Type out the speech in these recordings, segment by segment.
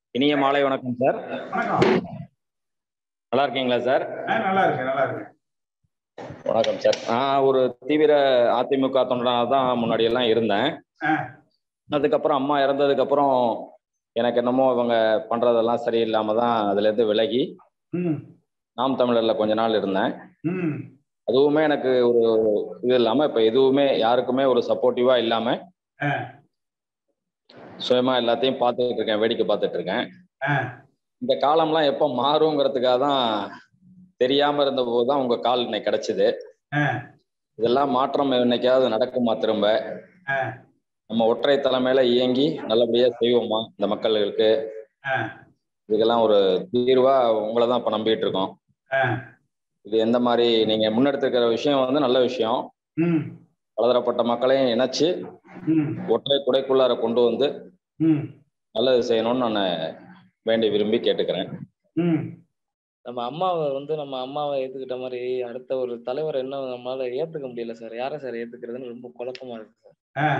இனிய மாலை வணக்கம் சார் வணக்கம் நல்லா இருக்கீங்களா சார் ஆ, நல்லா இருக்கு நல்லா இருக்கு வணக்கம் சார் நான் ஒரு தீவிர அதிமுக தொண்டனாக தான் முன்னாடி எல்லாம் இருந்தேன் ஆ. அதுக்கப்புறம் அம்மா இறந்ததுக்கு அப்புறம் எனக்கு என்னமோ இவங்க பண்றதெல்லாம் சரியில்லாம தான் அதுல இருந்து விலகி ம் நாம் தமிழர்ல கொஞ்ச நாள் இருந்தேன் ம் அதுவுமே எனக்கு ஒரு இது இல்லாம இப்ப எதுவுமே யாருக்குமே ஒரு சப்போர்ட்டிவா இல்லாம ஆ. சுயமா எல்லாத்தையும் பார்த்துட்டு இருக்கேன் வேடிக்கை பார்த்துட்டு இருக்கேன் ஆ. இந்த காலம்லாம் எப்போ மாறுங்கிறதுக்காக தான் தெரியாம இருந்த போதுதான் உங்க கால் இன்னைக்கு கிடைச்சது ஆ. இதெல்லாம் மாற்றம் என்னைக்காவது நடக்குமா திரும்ப ஆ. நம்ம ஒற்றை தலைமையில இயங்கி நல்லபடியா செய்வோமா இந்த மக்களுக்கு ஆ. இதுக்கெல்லாம் ஒரு தீர்வா உங்களை தான் இப்ப நம்பிட்டு இருக்கோம் ஆ. இது எந்த மாதிரி நீங்க முன்னெடுத்திருக்கிற விஷயம் வந்து நல்ல விஷயம் ம் பலதரப்பட்ட மக்களையும் இணைச்சு ம் ஒற்றை குடைக்குள்ளார கொண்டு வந்து ம் நல்லது செய்யணும்னு நான் வேண்டி விரும்பி கேட்டுக்கிறேன் ம் நம்ம அம்மாவை வந்து நம்ம அம்மாவை ஏத்துக்கிட்ட மாதிரி அடுத்த ஒரு தலைவர் என்ன நம்மளால ஏத்துக்க முடியல சார் யாரை சார் ஏத்துக்கிறதுன்னு ரொம்ப குழப்பமா இருக்கு சார் ஆ.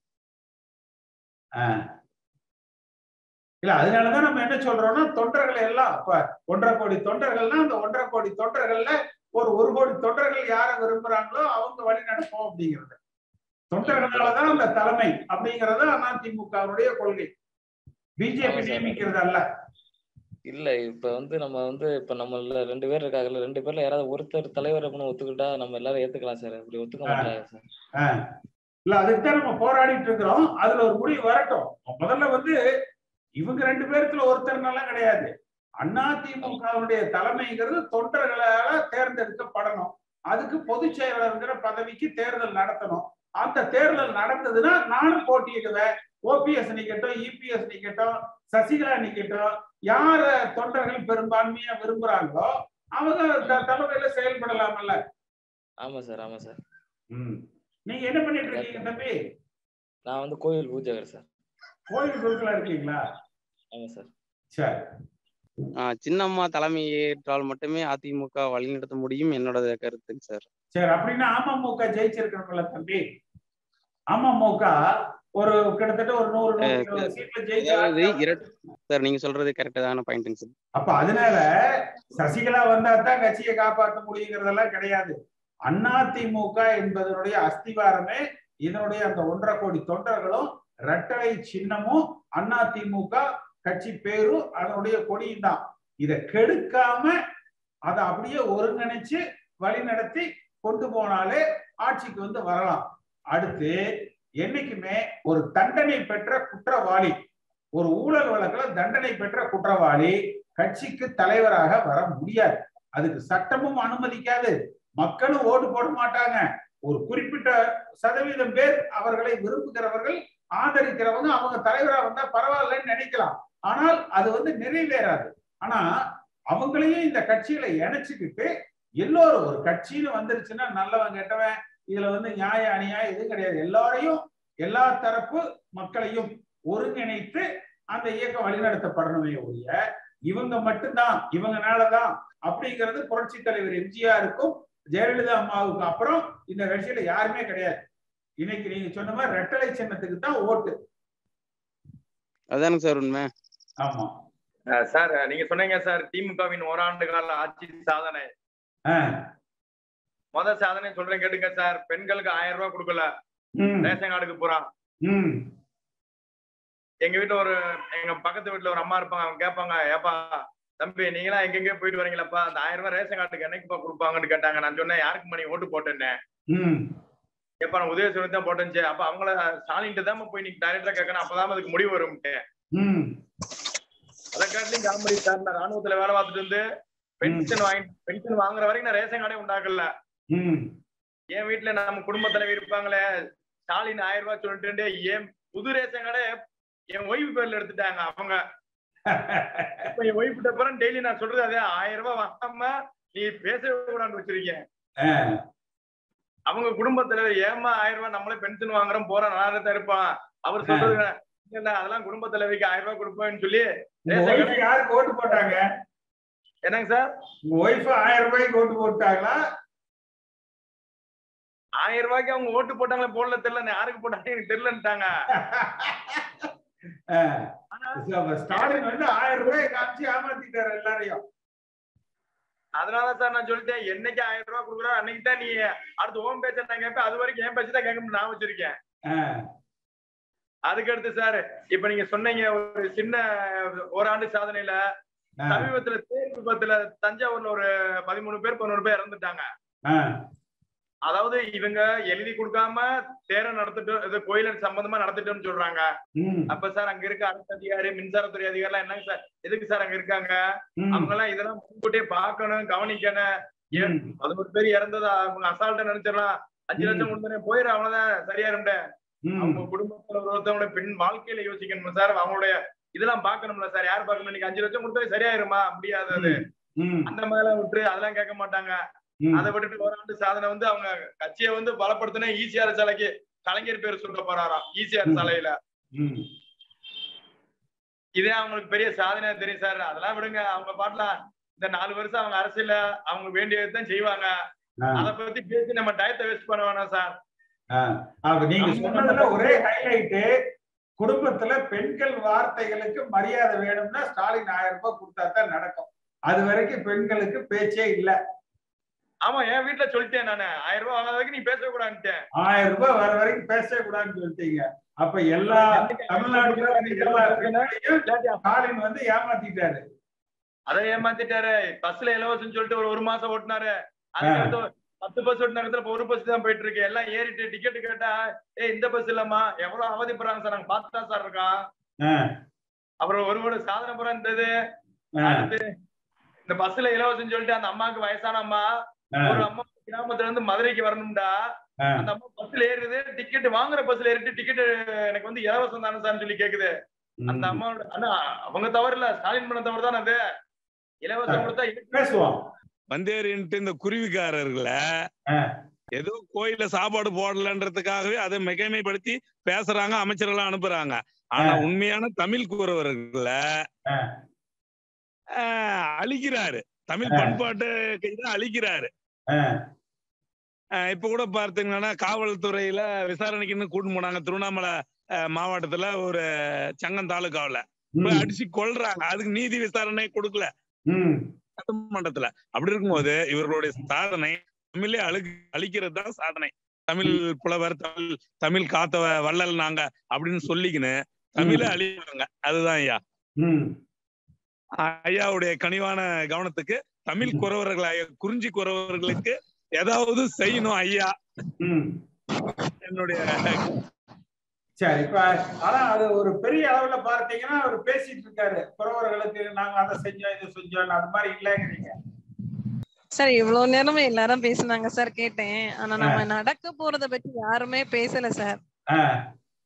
ஆ. இல்ல அதனாலதான் நம்ம என்ன சொல்றோம்னா தொண்டர்கள் எல்லாம் இப்ப ஒன்றரை கோடி தொண்டர்கள்னா அந்த ஒன்றரை கோடி தொண்டர்கள்ல ஒரு ஒரு கோடி தொண்டர்கள் யாரை விரும்புறாங்களோ அவங்க வழி நடப்போம் அப்படிங்கிறது தொண்டர்களாலதான் அந்த தலைமை அப்படிங்கறது அதிமுகவுடைய கொள்கை பிஜேபி ஆமா சார். நியமிக்கிறது அல்ல இல்ல இப்ப வந்து நம்ம வந்து இப்ப நம்மள ரெண்டு பேர் இருக்காங்கல்ல ரெண்டு பேர்ல யாராவது ஒருத்தர் தலைவர் அப்படின்னு ஒத்துக்கிட்டா நம்ம எல்லாரும் ஏத்துக்கலாம் சார் அப்படி ஒத்துக்க மாட்டாங்க சார் ஆ. இல்ல அதுக்குதான் நம்ம போராடிட்டு இருக்கிறோம் அதுல ஒரு முடிவு வரட்டும் முதல்ல வந்து இவங்க ரெண்டு பேருக்குள்ள ஒருத்தர்னாலாம் கிடையாது அதிமுகவுடைய தலைமைங்கிறது தொண்டர்களால தேர்ந்தெடுக்கப்படணும் அதுக்கு பொதுச் செயலாளர்ங்கிற பதவிக்கு தேர்தல் நடத்தணும் அந்த தேர்தல் நடந்ததுன்னா நானும் போட்டியிடுவேன் ஓபிஎஸ் நிக்கட்டும் இபிஎஸ் நிக்கட்டும் சசிகலா நிக்கட்டும் யார தொண்டர்கள் பெரும்பான்மையா விரும்புறாங்களோ அவங்க த- தலைமையில செயல்படலாமல்ல ஆமா சார் ஆமா சார் ம். நீங்க என்ன பண்ணிட்டு இருக்கீங்க தம்பி நான் வந்து கோயில் பூஜகர் சார் கோயில் குழுக்களா இருக்கீங்களா ஆமா சார் சரி ஆஹ் சின்னம்மா தலைமை ஏற்றால் மட்டுமே அதிமுக வழிநடத்த முடியும் என்னோட கருத்துங்க சார் சரி அப்படின்னா அமமுக ஜெயிச்சிருக்கணும்ல தம்பி அமமுக ஒரு கிட்டத்தட்ட ஒரு நூறு நூறு இருபது சீட்ல அதாவது ஜெயிச்சு இரட் சார் நீங்க சொல்றது கரெக்டான பாயிண்ட்டுங்க சார் அப்ப அதனால சசிகலா வந்தா தான் கட்சியை காப்பாற்ற முடியுங்கிறதெல்லாம் கிடையாது அதிமுக என்பதனுடைய அஸ்திவாரமே இதனுடைய அந்த ஒன்றரை கோடி தொண்டர்களும் இரட்டை சின்னமும் அதிமுக கட்சி பேரும் அதனுடைய கொடியும் தான் இதை கெடுக்காம அதை அப்படியே ஒருங்கிணைச்சு வழி நடத்தி கொண்டு போனாலே ஆட்சிக்கு வந்து வரலாம் அடுத்து என்னைக்குமே ஒரு தண்டனை பெற்ற குற்றவாளி ஒரு ஊழல் வழக்குல தண்டனை பெற்ற குற்றவாளி கட்சிக்கு தலைவராக வர முடியாது அதுக்கு சட்டமும் அனுமதிக்காது மக்களும் ஓட்டு போட மாட்டாங்க ஒரு குறிப்பிட்ட சதவீதம் பேர் அவர்களை விரும்புகிறவர்கள் ஆதரிக்கிறவங்க அவங்க தலைவரா வந்தா பரவாயில்லன்னு நினைக்கலாம் ஆனால் அது வந்து நிறைவேறாது ஆனா அவங்களையும் இந்த கட்சியில இணைச்சுக்கிட்டு எல்லோரும் ஒரு கட்சின்னு வந்துருச்சுன்னா நல்லவன் கெட்டவன் இதுல வந்து நியாய அநியாயம் எதுவும் கிடையாது எல்லாரையும் எல்லா தரப்பு மக்களையும் ஒருங்கிணைத்து அந்த இயக்கம் வழிநடத்தப்படணுமே ஒழிய இவங்க மட்டும்தான் இவங்கனாலதான் அப்படிங்கிறது புரட்சி தலைவர் எம்ஜிஆருக்கும் ஜெயலலிதா அம்மாவுக்கு அப்புறம் இந்த கட்சியில யாருமே கிடையாது இன்னைக்கு நீங்க சொன்ன மாதிரி ரெட்டலை சின்னத்துக்கு தான் ஓட்டு அதானுங்க சார் உண்மை ஆமா அஹ் சார் நீங்க சொன்னீங்க சார் திமுகவின் ஓராண்டு கால ஆட்சி சாதனை ஆஹ் முத சாதனை சொல்றேன் கேட்டுங்க சார் பெண்களுக்கு ஆயிரம் ரூபாய் கொடுக்கல உம் ரேஷன் கார்டுக்கு பூரா உம் எங்க வீட்டுல ஒரு எங்க பக்கத்து வீட்டுல ஒரு அம்மா இருப்பாங்க அவங்க கேட்பாங்க ஏப்பா தம்பி நீங்களாம் எங்கெங்க போயிட்டு வரீங்களப்பா அந்த ஆயிரம் ரூபாய் ரேஷன் கார்டுக்கு என்னைக்குப்பா கொடுப்பாங்கன்னு கேட்டாங்க நான் சொன்னேன் யாருக்கு மணி ஓட்டு போட்டேன்னு உம் ஏப்பா நான் உதயசூரன் தான் போட்டேன்ச்சு அப்ப அவங்கள ஸ்டாலின் தான் போய் நீங்க டைரக்டா கேட்கணும் அப்பதான் அதுக்கு முடிவு வரும்ட்டு உம் அதை காட்டிலும் காமெடி சார் நான் ராணுவத்துல வேலை பார்த்துட்டு இருந்து பென்ஷன் வாங்கி பென்ஷன் வாங்குற வரைக்கும் நான் ரேஷன் கார்டே உண்டாக்கல உம் என் வீட்டுல நம்ம குடும்ப தலைவர் இருப்பாங்களே ஸ்டாலின் ஆயிரம் ரூபாய் சொல்லிட்டு என் புது ரேஷன் கடை என் ஒய்ஃபு பேர்ல எடுத்துட்டாங்க அவங்க இப்ப என் ஒய்ஃப் கிட்ட அப்புறம் டெய்லி நான் சொல்றது அதே ஆயிரம் ரூபாய் வாங்காம நீ பேசவே கூடாதுன்னு வச்சிருக்கேன் ஆஹ் அவங்க குடும்ப தலைவர் ஏமா ஆயிரம் ரூபாய் நம்மளே பென்ஷன் வாங்குறோம் போறோம் நல்லா தான் இருப்பான் அவர் சொல்றது இல்ல அதெல்லாம் குடும்ப தலைவிக்கு ஆயிரம் ரூபாய் கொடுப்பேன்னு சொல்லி உங்க ரேஷன் wife கடை யாருக்கு ஓட்டு போட்டாங்க என்னங்க சார் உங்க ஒய்ஃப் ஆயிரம் ரூபாய்க்கு ஓட்டு போட்டாங்களா ஆயிரம் ரூபாய்க்கு அவங்க ஓட்டு போட்டாங்களே போடல தெரியல யாருக்கு போட்டாங்க எனக்கு தெரியலன்ட்டாங்க ஆஹ் ஆனா ஸ்டாலின் வந்து ஆயிரம் ரூபாய் காமிச்சு ஏமாத்திட்டாரு எல்லாரையும் அதனால சார் நான் சொல்லிட்டேன் என்னைக்கு ஆயிரம் ரூபாய் கொடுக்குறோம் அன்னைக்கு தான் நீ அடுத்து ஓம் பேச்ச நான் கேட்பேன் அது வரைக்கும் என் பேச்சு தான் கேட்க நான் வச்சிருக்கேன் ஆஹ் அதுக்கு அடுத்து சார் இப்ப நீங்க சொன்னீங்க ஒரு சின்ன ஓராண்டு சாதனையில ஆஹ் சமீபத்துல தேர் விபத்துல தஞ்சாவூர்ல ஒரு பதிமூணு பேர் பதினோரு பேர் இறந்துட்டாங்க ஆஹ் அதாவது இவங்க எழுதி கொடுக்காம தேரை நடத்திட்டு இது கோயில சம்பந்தமா நடத்திட்டோம்னு சொல்றாங்க உம் அப்ப சார் அங்க இருக்க அரசு அதிகாரி மின்சாரத்துறை அதிகாரி எல்லாம் என்னங்க சார் எதுக்கு சார் அங்க இருக்காங்க உம் அவங்க எல்லாம் இதெல்லாம் முன்கூட்டியே பார்க்கணும் கவனிக்கணும் ஏன் உம் பதினோரு பேர் இறந்ததா அவங்க அசால்ட்டா நினைச்சிடலாம் அஞ்சு ம். லட்சம் கொடுத்தனே போயிடும் அவ்வளவுதான் சரியா இருந்த உம் அவங்க குடும்பத்துல ஒருத்தவங்களோட பெண் வாழ்க்கையில யோசிக்கணும் சார் அவங்களுடைய இதெல்லாம் பார்க்கணும்ல சார் யார் பார்க்கணும் இன்னைக்கு அஞ்சு லட்சம் கொடுத்தாலே சரியாயிருமா முடியாது அது உம் அந்த மேல விட்டு அதெல்லாம் கேட்க மாட்டாங்க உம் அதை விட்டுட்டு ஓராண்டு சாதனை வந்து அவங்க கட்சியை வந்து பலப்படுத்தின ஈசிஆர் சாலைக்கு கலைஞர் பேர் சொல்ல போறாராம் ஈசிஆர் ம். சாலையில உம் இதே அவங்களுக்கு பெரிய சாதனையா தெரியும் சார் அதெல்லாம் விடுங்க அவங்க பாட்டுல இந்த நாலு வருஷம் அவங்க அரசியல அவங்க வேண்டியதுதான் செய்வாங்க ஆஹ் அத பத்தி பேசி நம்ம டயத்தை வேஸ்ட் பண்ண வேணாம் சார் ஆஹ் அப்ப நீங்க சொன்னதுல ஒரே ஹைலைட்டு குடும்பத்துல பெண்கள் வார்த்தைகளுக்கு மரியாதை வேணும்னா ஸ்டாலின் ஆயிரம் ரூபாய் கொடுத்தா தான் நடக்கும் அது வரைக்கும் பெண்களுக்கு பேச்சே இல்ல ஆமா என் வீட்டுல சொல்லிட்டேன் நானு ஆயிரம் ரூபாய் வாங்காத வரைக்கும் நீ பேசக்கூடாதுன்ட்டேன் ஆயிரம் ரூபாய் வர வரைக்கும் பேசவே கூடாதுன்னு சொல்லிட்டீங்க அப்ப எல்லா தமிழ்நாட்டுல இருக்க எல்லா பெண்களையும் ஸ்டாலின் வந்து ஏமாத்திட்டாரு அதை ஏமாத்திட்டாரு பஸ்ல இலவசம் சொல்லிட்டு ஒரு ஒரு மாசம் ஓட்டினாரு அதுக்கடுத்து பத்து பஸ் ஓட்டின இடத்துல இப்ப ஒரு பஸ் தான் போயிட்டு இருக்கு எல்லாம் ஏறிட்டு டிக்கெட் கேட்டா ஏய் இந்த பஸ் இல்லம்மா எவ்வளவு அவதிப்படுறாங்க சார் நாங்க பார்த்து தான் சார் இருக்கோம் ஆஹ் அப்புறம் ஒரு ஒரு சாதனை புறம் இருந்தது ஆஹ் அடுத்து இந்த பஸ்ல இலவசம் சொல்லிட்டு அந்த அம்மாவுக்கு வயசான அம்மா ஆஹ் ஒரு அம்மா கிராமத்துல இருந்து மதுரைக்கு வரணும்டா ஆஹ் அந்த அம்மா பஸ்ல ஏறுது டிக்கெட் வாங்குற பஸ்ல ஏறிட்டு டிக்கெட் எனக்கு வந்து இலவசம் தானே சார்னு சொல்லி கேக்குது அந்த உம் அம்மாவோட ஆனா அவங்க தவறு இல்ல ஸ்டாலின் பண்ண தவறு தானே அது இலவசம் கொடுத்தா எதுக்கு பேசுவோம் வந்தேறின்ட்டு இந்த குருவிக்காரர்களை ஆ. ஏதோ கோயில்ல சாப்பாடு போடலன்றதுக்காகவே அதை மிகைமைப்படுத்தி பேசுறாங்க அமைச்சரெல்லாம் அனுப்புறாங்க ஆனா ஆ. உண்மையான தமிழ் கூறவர்களை ஆ. ஆஹ், அழிக்கிறாரு தமிழ் ஆ. பண்பாட்டு தான் அழிக்கிறாரு ஆஹ் ஆஹ், இப்ப கூட பார்த்தீங்கன்னா காவல்துறையில விசாரணைக்குன்னு கூட்டு போனாங்க திருவண்ணாமலை ஆஹ், மாவட்டத்துல ஒரு சங்கம் தாலுகாவுல போய் உம் அடிச்சு கொல்றாங்க அதுக்கு நீதி விசாரணை கொடுக்கல உம் சட்டமன்றத்துல அப்படி இருக்கும்போது இவர்களுடைய சாதனை தமிழே அழு அழிக்கிறது தான் சாதனை தமிழ் புலவர் தமிழ் தமிழ் காத்த வ- வள்ளல் நாங்க அப்படின்னு சொல்லிக்கின்னு தமிழை அழிக்கிறாங்க அதுதான் ஐயா உம் ஐயாவுடைய கனிவான கவனத்துக்கு தமிழ் குறவர்கள் ஐயா குறிஞ்சி குறவர்களுக்கு ஏதாவது செய்யணும் ஐயா உம் என்னுடைய சரி இப்ப ஆனா அது ஒரு பெரிய அளவுல பார்த்தீங்கன்னா அவர் பேசிட்டு இருக்காரு குறவர்களுக்கு நாங்க அதை செஞ்சோம் இதை செஞ்சோம் அது மாதிரி இல்லைங்கிறீங்க சார் இவ்வளவு நேரமே எல்லாரும் பேசுனாங்க சார் கேட்டேன் ஆனா நம்ம நடக்க போறத பத்தி யாருமே பேசல சார் ஆஹ்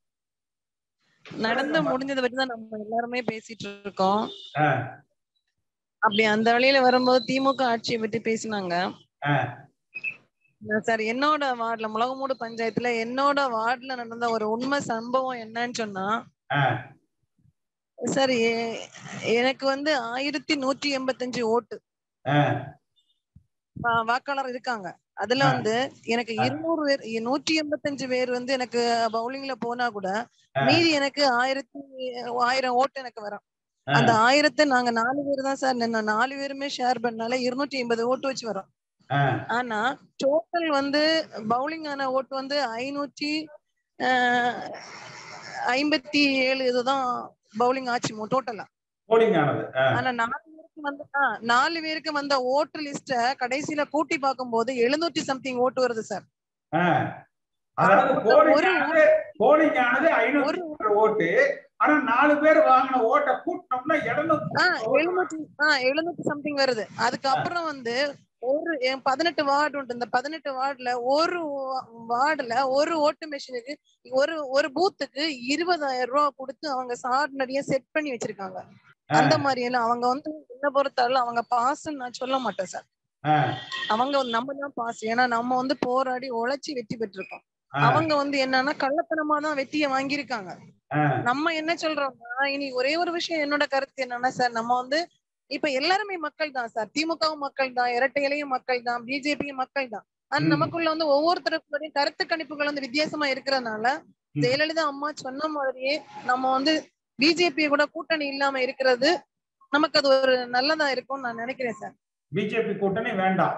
நடந்து முடிஞ்சதை பத்தி தான் நம்ம எல்லாருமே பேசிட்டு இருக்கோம் ஆஹ் அப்படி அந்த வழியில வரும்போது திமுக ஆட்சியை பத்தி பேசினாங்க ஆஹ் சார் என்னோட வார்டுல முளகமூடு பஞ்சாயத்துல என்னோட வார்டுல நடந்த ஒரு உண்மை சம்பவம் என்னன்னு சொன்னா ஆஹ் சார் எ- எனக்கு வந்து ஆயிரத்தி நூற்றி எண்பத்தஞ்சு ஓட்டு ஆஹ் வா- வாக்காளர் இருக்காங்க அதுல ஆ. வந்து எனக்கு ஆ. இருநூறு பேர் நூற்றி எண்பத்தஞ்சு பேர் வந்து எனக்கு பவுலிங்ல போனா கூட ஆ. மீதி எனக்கு ஆயிரத்தி ஆயிரம் ஓட்டு எனக்கு வரும் ஆஹ் அந்த ஆயிரத்தை நாங்க நாலு பேர் தான் சார் நின்னோம் நாலு பேருமே ஷேர் பண்ணால இருநூற்றி ஐம்பது ஓட்டு வச்சு வரோம் ஆஹ் ஆனா டோட்டல் வந்து பவுலிங் ஆன ஓட்டு வந்து ஐநூற்றி ஆஹ், ஐம்பத்தி ஏழு இதுதான் பவுலிங் ஆச்சு டோட்டலா போலிங் ஆனது ஆஹ் ஆனா நாலு பேருக்கு வந்து ஆ, நாலு பேருக்கு வந்த ஓட்டு லிஸ்ட கடைசியில கூட்டி பார்க்கும்போது எழுநூற்றி சம்திங் ஓட்டு வருது சார் ஆஹ் அதாவது போலிங் ஒரு ஆனது போலிங் ஆனது ஐநூத்தி ஒரு ஓட்டு ஆனா நாலு பேர் வாங்கின ஓட்டை கூட்டினோம்னா ஆ இருநூத்தி எழுநூத்தி ஆ எழுநூத்தி சம்திங் வருது அதுக்கப்புறம் வந்து ஒரு என் பதினெட்டு வார்டு உண்டு இந்த பதினெட்டு வார்டுல ஒரு வா- வார்டுல ஒரு ஓட்டு மிஷினுக்கு ஒரு ஒரு பூத்துக்கு இருபதாயிரம் ரூபாய் கொடுத்து அவங்க சார்னடியா செட் பண்ணி வச்சிருக்காங்க அந்த மாதிரி எல்லாம் அவங்க வந்து என்ன பொறுத்தாலும் அவங்க பாஸ்ன்னு நான் சொல்ல மாட்டேன் சார் ஆஹ் அவங்க வந்து நம்ம தான் பாஸ் ஏன்னா நம்ம வந்து போராடி உழைச்சி வெற்றி பெற்றிருக்கோம் ஆஹ் அவங்க வந்து என்னன்னா கள்ளத்தனமா தான் வெற்றியை வாங்கியிருக்காங்க ஆஹ் நம்ம என்ன சொல்றோம்னா இனி ஒரே ஒரு விஷயம் என்னோட கருத்து என்னன்னா சார் நம்ம வந்து இப்ப எல்லாருமே மக்கள் தான் சார் திமுகவும் மக்கள் தான் இரட்டை இலையும் மக்கள் தான் பிஜேபியும் மக்கள் தான் ஆனா ம். நமக்குள்ள வந்து ஒவ்வொருத்தருக்குள்ளயும் கருத்து கணிப்புகள் வந்து வித்தியாசமா இருக்கிறதுனால ம். ஜெயலலிதா அம்மா சொன்ன மாதிரியே நம்ம வந்து பிஜேபி கூட கூட்டணி இல்லாம இருக்கிறது நமக்கு அது ஒரு நல்லதா இருக்கும்னு நான் நினைக்கிறேன் சார் பிஜேபி கூட்டணி வேண்டாம்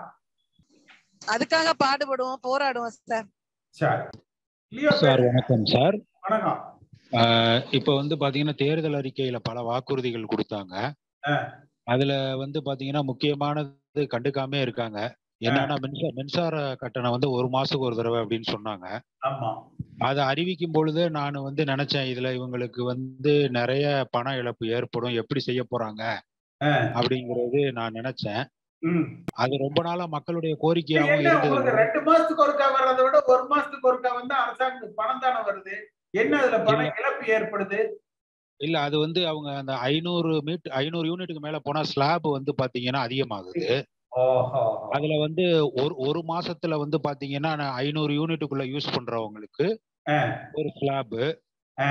அதுக்காக பாடுபடுவோம் போராடுவோம் சார் சரி லியோ சார் பேசுங்க. வணக்கம் சார் வணக்கம் ஆஹ் இப்ப வந்து பாத்தீங்கன்னா தேர்தல் அறிக்கையில பல வாக்குறுதிகள் கொடுத்தாங்க ஆ. அதுல வந்து பாத்தீங்கன்னா முக்கியமானது கண்டுக்காம இருக்காங்க என்னன்னா மின்சார மின்சார கட்டணம் வந்து ஒரு மாசத்துக்கு ஒரு தடவை அப்படின்னு சொன்னாங்க ஆமா அதை அறிவிக்கும் பொழுது நான் வந்து நினைச்சேன் இதுல இவங்களுக்கு வந்து நிறைய பண இழப்பு ஏற்படும் எப்படி செய்ய போறாங்க ஆ. அப்படிங்கிறது நான் நினைச்சேன் ம். அது ரொம்ப நாளா மக்களுடைய கோரிக்கையாவும் என்ன இருந்தது உங்களுக்கு ரெண்டு மாசத்துக்கு ஒருக்கா வர்றதை விட ஒரு மாசத்துக்கு ஒருக்கா வந்து அரசாங்கத்துக்கு பணம் தானே வருது என்ன அதுல பண இழப்பு ஏற்படுது இல்ல அது வந்து அவங்க அந்த ஐநூறு மீட் ஐநூறு யூனிட்டுக்கு மேல போனா ஸ்லாப் வந்து பாத்தீங்கன்னா அதிகமாகுது ஓஹோ அதுல வந்து ஒரு ஒரு மாசத்துல வந்து பாத்தீங்கன்னா நான் ஐநூறு யூனிட்டுக்குள்ள யூஸ் பண்றவங்களுக்கு ஆ. ஒரு ஸ்லாப் ஆ.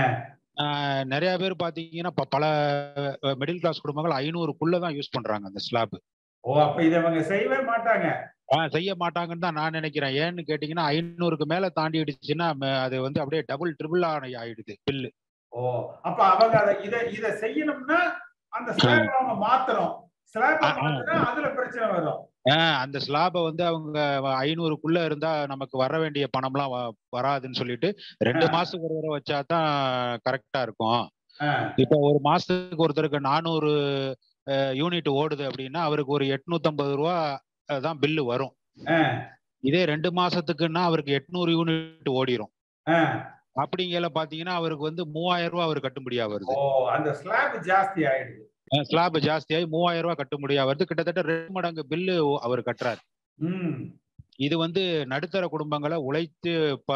நிறைய பேர் பாத்தீங்கன்னா ப- பல மிடில் கிளாஸ் குடும்பங்கள் ஐநூறுக்குள்ள தான் யூஸ் பண்றாங்க அந்த ஸ்லாப் ஓ அப்ப இதை அவங்க செய்யவே மாட்டாங்க செய்ய மாட்டாங்கன்னு தான் நான் நினைக்கிறேன் ஏன்னு கேட்டீங்கன்னா ஐநூறுக்கு மேல தாண்டிடுச்சுன்னா ம- அது வந்து அப்படியே டபுள் ட்ரிபிள் ஆயிடுது பில்லு ஓ அப்ப அவங்க அதை இத இத செய்யணும்னா அந்த ஸ்லாப் அவங்க மாத்தணும் ஸ்லாப் ஆ, ஆ. மாத்தினா அதுல பிரச்சனை வரும் ஆஹ் அந்த ஸ்லாபை வந்து அவங்க ஐநூறுக்குள்ள இருந்தா நமக்கு வர வேண்டிய பணம்லாம் வ- வராதுன்னு சொல்லிட்டு ரெண்டு மாசத்துக்கு ஒரு தடவை வச்சா தான் கரெக்டா இருக்கும் ஆ. இப்போ ஒரு மாசத்துக்கு ஒருத்தருக்கு நானூறு யூனிட் ஓடுது அப்படின்னா அவருக்கு ஒரு எட்நூத்தம்பது ரூபா அஹ், தான் பில்லு வரும் ஆ. இதே ரெண்டு மாசத்துக்குன்னா அவருக்கு எட்நூறு யூனிட் ஓடிரும் ஆ. அப்படிங்கல பாத்தீங்கன்னா அவருக்கு வந்து மூவாயிரம் ரூபாய் அவர் கட்டுப்படியா வருது ஓ அந்த ஸ்லாப் ஜாஸ்தி ஆயிடுது ஸ்லாப் ஜாஸ்தியாகி மூவாயிரம் ரூபாய் கட்டுப்படியா வருது கிட்டத்தட்ட ரெண்டு மடங்கு பில்லு அவர் கட்டுறாரு ம் இது வந்து நடுத்தர குடும்பங்களை உழைத்து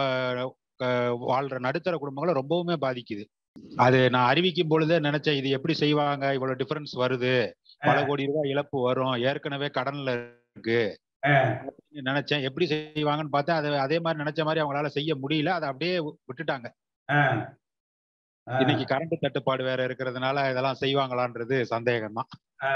ப- க- வாழ்ற நடுத்தர குடும்பங்களை ரொம்பவுமே பாதிக்குது அது நான் அறிவிக்கும் பொழுதே நினைச்சேன் இது எப்படி செய்வாங்க இவ்வளவு டிஃபரன்ஸ் வருது பல கோடி ரூபாய் இழப்பு வரும் ஏற்கனவே கடன்ல இருக்கு அப்படின்னு நினைச்சேன் எப்படி செய்வாங்கன்னு பார்த்தேன் அது அதே மாதிரி நினைச்ச மாதிரி அவங்களால செய்ய முடியல அதை அப்படியே வி- விட்டுட்டாங்க ஆ. இன்னைக்கு கரண்ட் தட்டுப்பாடு வேற இருக்கிறதுனால இதெல்லாம் செய்வாங்களான்றது சந்தேகம் தான் ஆ.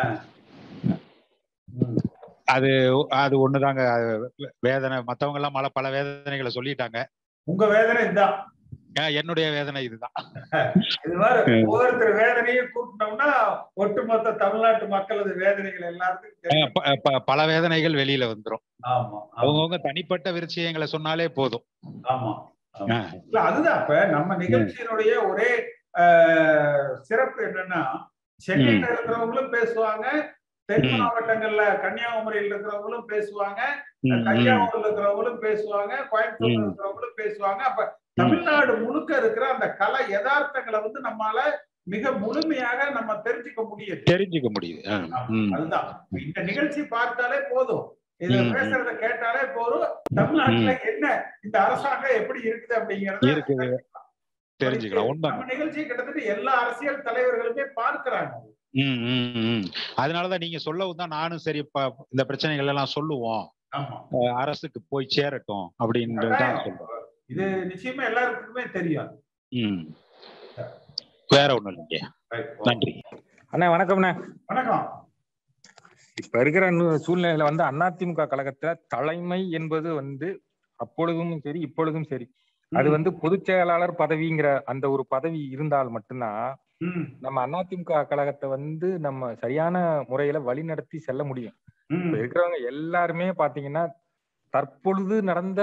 அது அது ஒண்ணுதாங்க அது வே- வேதனை மத்தவங்க எல்லாம் பல பல வேதனைகளை சொல்லிட்டாங்க உங்க வேதனை இதுதான் ஆஹ் என்னுடைய வேதனை இதுதான் இது மாதிரி ஒவ்வொருத்தர் வேதனையும் கூட்டினோம்னா ஒட்டுமொத்த தமிழ்நாட்டு மக்களது வேதனைகள் எல்லாத்துக்கும் ஆஹ் தெரியும். ப- ப- பல வேதனைகள் வெளியில வந்துரும் ஆமா ஆமா அவங்கவுங்க தனிப்பட்ட விஷயங்களை சொன்னாலே போதும் ஆமா ஆமா. ஆஹ் இல்ல அதுதான் இப்ப நம்ம நிகழ்ச்சியினுடைய ஒரே ஆஹ், சிறப்பு என்னன்னா சென்னையில இருக்கிறவங்களும் பேசுவாங்க தென் ம். மாவட்டங்கள்ல கன்னியாகுமரியில் இருக்கிறவங்களும் பேசுவாங்க ம், ம். தஞ்சாவூர்ல இருக்கிறவங்களும் பேசுவாங்க கோயம்புத்தூர்ல ம். இருக்கிறவங்களும் பேசுவாங்க அப்ப தமிழ்நாடு முழுக்க இருக்கிற அந்த கலை யதார்த்தங்களை வந்து நம்மால மிக முழுமையாக நம்ம தெரிஞ்சுக்க முடியுது தெரிஞ்சுக்க முடியுது ஆஹ் ம். அதுதான் இந்த நிகழ்ச்சி பார்த்தாலே போதும் இத ம், ம். பேசுறத கேட்டாலே போதும் தமிழ்நாட்டுல என்ன இந்த அரசாங்கம் எப்படி இருக்குது அப்படிங்கறத இருக்குது தெரிஞ்சுக்கலாம் உண்மை நம்ம நிகழ்ச்சி கிட்டத்தட்ட எல்லா அரசியல் தலைவர்களுமே பார்க்கிறாங்க ம், ம், ம். அதனாலதான் நீங்க சொல்லவும் தான் நானும் சரி இப்ப இந்த பிரச்சனைகள் எல்லாம் சொல்லுவோம் ஆமா அஹ் அரசுக்கு போய் சேரட்டும் அப்படின்றது தான் சொல்றேன் இது நிச்சயமா எல்லாருக்குமே தெரியும் ம் வேற ஒண்ணும் இல்லைங்க நன்றி அண்ணா வணக்கம்ண்ணே வணக்கம் இப்ப இருக்கிற நு- சூழ்நிலையில வந்து அதிமுக கழகத்துல தலைமை என்பது வந்து அப்பொழுதும் சரி இப்பொழுதும் சரி அது வந்து பொதுச் செயலாளர் பதவிங்கிற அந்த ஒரு பதவி இருந்தால் மட்டும்தான் ம், நம்ம அதிமுக கழகத்தை வந்து நம்ம சரியான முறையில வழிநடத்தி செல்ல முடியும் ம், இப்ப இருக்கிறவங்க எல்லாருமே பாத்தீங்கன்னா தற்பொழுது நடந்த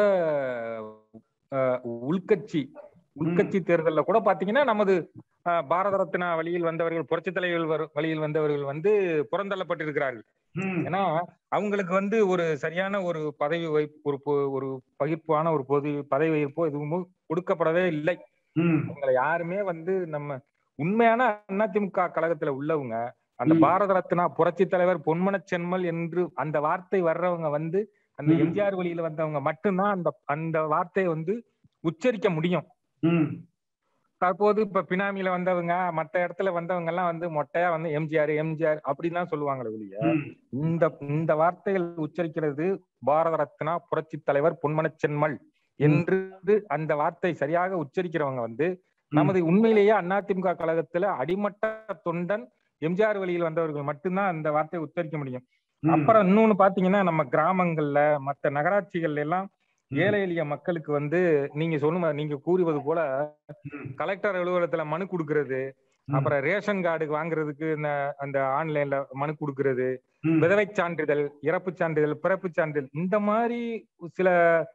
அஹ், உள்கட்சி உள்கட்சி தேர்தல்ல கூட பாத்தீங்கன்னா நமது அஹ், பாரத ரத்னா வழியில் வந்தவர்கள் புரட்சி தலைவர்கள் வரு- வழியில் வந்தவர்கள் வந்து புறந்தள்ளப்பட்டிருக்கிறார்கள் ம், ஏன்னா அவங்களுக்கு வந்து ஒரு சரியான ஒரு பதவி வைப்பு ஒரு பொ- ஒரு பகிர்ப்பான ஒரு பொது பதவி வைப்போ எதுவும் கொடுக்கப்படவே இல்லை ம், அவங்களை யாருமே வந்து நம்ம உண்மையான அதிமுக கழகத்துல உள்ளவங்க அந்த ம். பாரத ரத்னா புரட்சி தலைவர் பொன்மனச் செம்மல் என்று அந்த வார்த்தை வர்றவங்க வந்து அந்த ம். எம்ஜிஆர் வழியில வந்தவங்க மட்டும்தான் அந்த அந்த வார்த்தையை வந்து உச்சரிக்க முடியும் ம், தற்போது இப்ப பினாமில வந்தவங்க மத்த இடத்துல வந்தவங்க எல்லாம் வந்து மொட்டையா வந்து எம்ஜிஆர் எம்ஜிஆர் அப்படின்னு தான் சொல்லுவாங்களே ஒழிய ம், இந்த இந்த வார்த்தைகள் உச்சரிக்கிறது பாரத ரத்னா புரட்சி தலைவர் பொன்மனச் செம்மல் என்று அந்த வார்த்தை சரியாக உச்சரிக்கிறவங்க வந்து நமது உண்மையிலேயே அதிமுக கழகத்துல அடிமட்ட தொண்டன் எம்ஜிஆர் வழியில் வந்தவர்கள் மட்டும்தான் அந்த வார்த்தையை உச்சரிக்க முடியும் ம். அப்புறம் இன்னொன்னு பாத்தீங்கன்னா நம்ம கிராமங்கள்ல மத்த நகராட்சிகள்ல எல்லாம் ஏழை எளிய மக்களுக்கு வந்து நீங்க சொல்லுங்க நீங்க கூறுவது போல கலெக்டர் அலுவலகத்துல மனு கொடுக்கறது அப்புறம் ரேஷன் கார்டு வாங்குறதுக்கு இந்த அந்த ஆன்லைன்ல மனு கொடுக்கறது ம். விதவை சான்றிதழ் இறப்பு சான்றிதழ் பிறப்பு சான்றிதழ் இந்த மாதிரி சில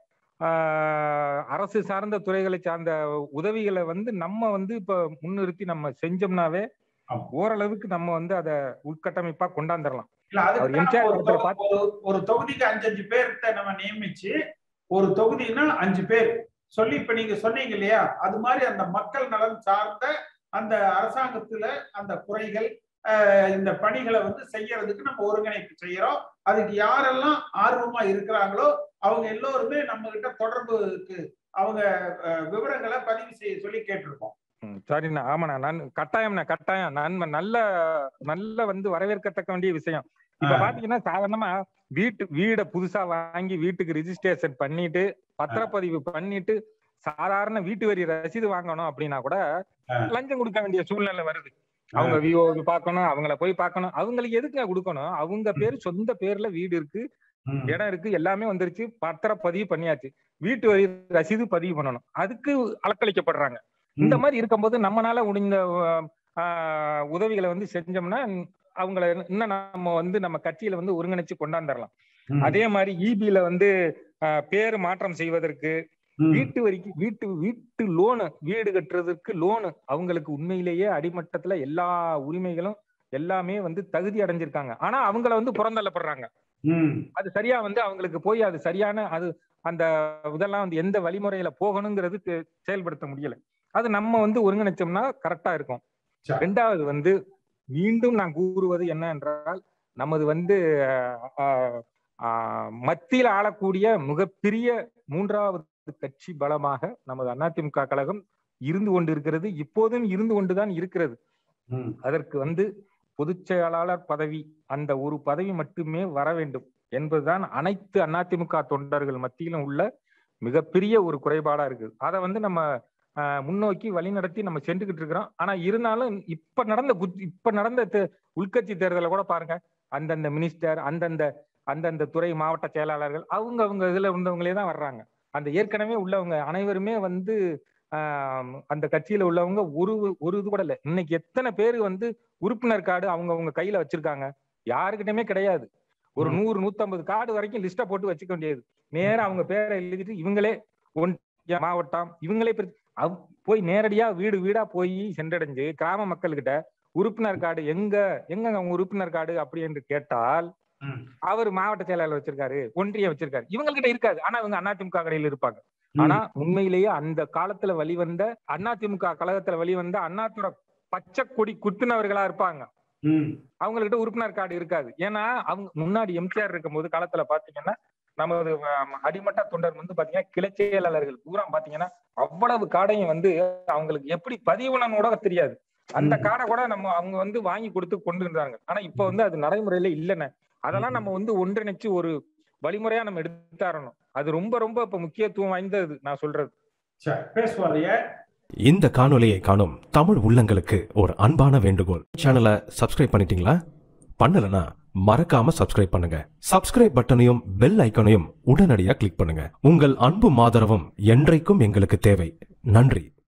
ஆஹ், அரசு சார்ந்த துறைகளை சார்ந்த உதவிகளை வந்து நம்ம வந்து இப்ப முன்னிறுத்தி நம்ம செஞ்சோம்னாவே ஆமா. ஓரளவுக்கு நம்ம வந்து அதை உட்கட்டமைப்பா கொண்டாந்துடலாம் இல்ல அதுக்கு அவர் தான் எம்ஜிஆர் ஒரு படத்துல தொ- பார்த்து- ஒரு ஒரு தொகுதிக்கு அஞ்சு அஞ்சு பேர்த்த நம்ம நியமிச்சு ஒரு தொகுதினா அஞ்சு பேர் சொல்லி இப்ப நீங்க சொன்னீங்க இல்லையா அது மாதிரி அந்த மக்கள் நலன் சார்ந்த அந்த அரசாங்கத்துல அந்த குறைகள் ஆஹ், இந்த பணிகளை வந்து செய்யறதுக்கு நம்ம ஒருங்கிணைப்பு செய்யறோம் அதுக்கு யாரெல்லாம் ஆர்வமா இருக்கிறாங்களோ அவங்க எல்லோருமே நம்ம கிட்ட தொடர்புக்கு அவங்க ஆஹ், விவரங்களை பதிவு செய்ய சொல்லி கேட்டிருக்கோம் ம், சரிண்ணா ஆமாண்ணா நான் கட்டாயம்ண்ணா கட்டாயம் நன்மை நல்ல நல்ல வந்து வரவேற்கத்தக்க வேண்டிய விஷயம் இப்ப ஆ. பாத்தீங்கன்னா சாதாரணமா வீட்டு வீட புதுசா வாங்கி வீட்டுக்கு ரிஜிஸ்ட்ரேஷன் பண்ணிட்டு பத்திரப்பதிவு பண்ணிட்டு சாதாரண வீட்டு வரி ரசீது வாங்கணும் அப்படின்னா கூட ஆ. லஞ்சம் கொடுக்க வேண்டிய சூழ்நிலை வருது அவங்க விஓ பார்க்கணும் அவங்கள போய் பார்க்கணும் அவங்களுக்கு எதுக்குங்க கொடுக்கணும் அவங்க பேர் சொந்த பேர்ல வீடு இருக்கு ம். இடம் இருக்கு எல்லாமே வந்துருச்சு பத்திரப்பதிவு பண்ணியாச்சு வீட்டு வரி ரசீது பதிவு பண்ணணும் அதுக்கு அலக்களிக்கப்படுறாங்க இந்த மாதிரி இருக்கும்போது நம்மனால முடிந்த ஆஹ், உதவிகளை வந்து செஞ்சோம்னா அவங்கள இன்னும் நம்ம வந்து நம்ம கட்சியில வந்து ஒருங்கிணைச்சு கொண்டாந்துடலாம் ம். அதே மாதிரி இபில வந்து ஆஹ், பேர் மாற்றம் செய்வதற்கு ம். வீட்டு வரிக்கு வீட்டு வீட்டு லோனு வீடு கட்டுறதுக்கு லோனு அவங்களுக்கு உண்மையிலேயே அடிமட்டத்துல எல்லா உரிமைகளும் எல்லாமே வந்து தகுதி அடைஞ்சிருக்காங்க ஆனா அவங்கள வந்து புறந்தள்ளப்படுறாங்க ம். அது சரியா வந்து அவங்களுக்கு போய் அது சரியான அது அந்த இதெல்லாம் வந்து எந்த வழிமுறையில போகணுங்கிறது தெ- செயல்படுத்த முடியல அது நம்ம வந்து ஒருங்கிணைச்சோம்னா கரெக்டா இருக்கும் சரி. ரெண்டாவது வந்து மீண்டும் நான் கூறுவது என்ன என்றால் நமது வந்து அஹ், அஹ், ஆஹ், மத்தியில் ஆளக்கூடிய மிகப்பெரிய மூன்றாவது கட்சி பலமாக நமது அதிமுக கழகம் இருந்து கொண்டு இருக்கிறது இப்போதும் இருந்து கொண்டுதான் இருக்கிறது ம். அதற்கு வந்து பொதுச் செயலாளர் பதவி அந்த ஒரு பதவி மட்டுமே வர வேண்டும் என்பதுதான் அனைத்து அதிமுக தொண்டர்கள் மத்தியிலும் உள்ள மிகப்பெரிய ஒரு குறைபாடா இருக்குது அதை வந்து நம்ம ஆஹ், முன்னோக்கி வழிநடத்தி நம்ம சென்றுகிட்டு இருக்கிறோம் ஆனா இருந்தாலும் இப்ப நடந்த குத்- இப்ப நடந்த தே- உள்கட்சி தேர்தலை கூட பாருங்க அந்தந்த மினிஸ்டர் அந்தந்த அந்தந்த துறை மாவட்ட செயலாளர்கள் அவங்க அவங்க இதுல இருந்தவங்களே தான் வர்றாங்க அந்த ஏற்கனவே உள்ளவங்க அனைவருமே வந்து ஆஹ், அந்த கட்சியில உள்ளவங்க ஒரு ஒரு இது கூட இல்ல இன்னைக்கு எத்தனை பேர் வந்து உறுப்பினர் கார்டு அவங்க அவங்க கையில வச்சிருக்காங்க யாருக்கிட்டயுமே கிடையாது ஒரு ம். நூறு நூத்தம்பது கார்டு வரைக்கும் லிஸ்ட போட்டு வச்சுக்க வேண்டியது நேரா அவங்க பேரை எழுதிட்டு இவங்களே ஒன்றிய மாவட்டம் இவங்களே பிரிச்சு- அவ்- போய் நேரடியா வீடு வீடா போய் சென்றடைஞ்சு கிராம மக்கள்கிட்ட உறுப்பினர் கார்டு எங்க எங்க அவங்க உறுப்பினர் கார்டு அப்படி என்று கேட்டால் ம். அவர் மாவட்ட செயலாளர் வச்சிருக்காரு ஒன்றியம் வச்சிருக்காரு இவங்ககிட்ட இருக்காது ஆனா இவங்க அதிமுக கடையில் இருப்பாங்க ஆனா உண்மையிலேயே அந்த காலத்துல வெளிவந்த அதிமுக கழகத்துல வெளிவந்த அண்ணாதுர பச்சை கொடி குத்துனவர்களா இருப்பாங்க ம். அவங்ககிட்ட உறுப்பினர் கார்டு இருக்காது ஏன்னா அவங்க முன்னாடி எம்ஜிஆர் இருக்கும்போது காலத்துல பாத்தீங்கன்னா நமது ஆம், அடிமட்ட தொண்டர் வந்து பாத்தீங்கன்னா கிளை செயலாளர்கள் பூரா பாத்தீங்கன்னா அவ்வளவு கார்டையும் வந்து அவங்களுக்கு எப்படி பதிவுனன்னு கூட தெரியாது அந்த ம். கார்டை கூட நம்ம அவங்க வந்து வாங்கி கொடுத்து கொண்டு இருந்தாங்க ஆனா இப்ப வந்து அது நடைமுறையில இல்லைன்னு அதெல்லாம் நம்ம வந்து ஒன்றிணைச்சு ஒரு வழிமுறையா நம்ம எடுத்தாரணும் அது ரொம்ப ரொம்ப இப்ப முக்கியத்துவம் வாய்ந்தது நான் சொல்றது சரி பேசுவார் ஐயா இந்த காணொளியை காணும் தமிழ் உள்ளங்களுக்கு ஒரு அன்பான வேண்டுகோள் சேனலை சப்ஸ்கிரைப் பண்ணிட்டீங்களா பண்ணலனா மறக்காம சப்ஸ்கிரைப் பண்ணுங்க சப்ஸ்கிரைப் பட்டனையும் பெல் ஐக்கனையும் உடனடியாக கிளிக் பண்ணுங்க உங்கள் அன்பும் ஆதரவும் என்றைக்கும் எங்களுக்கு தேவை நன்றி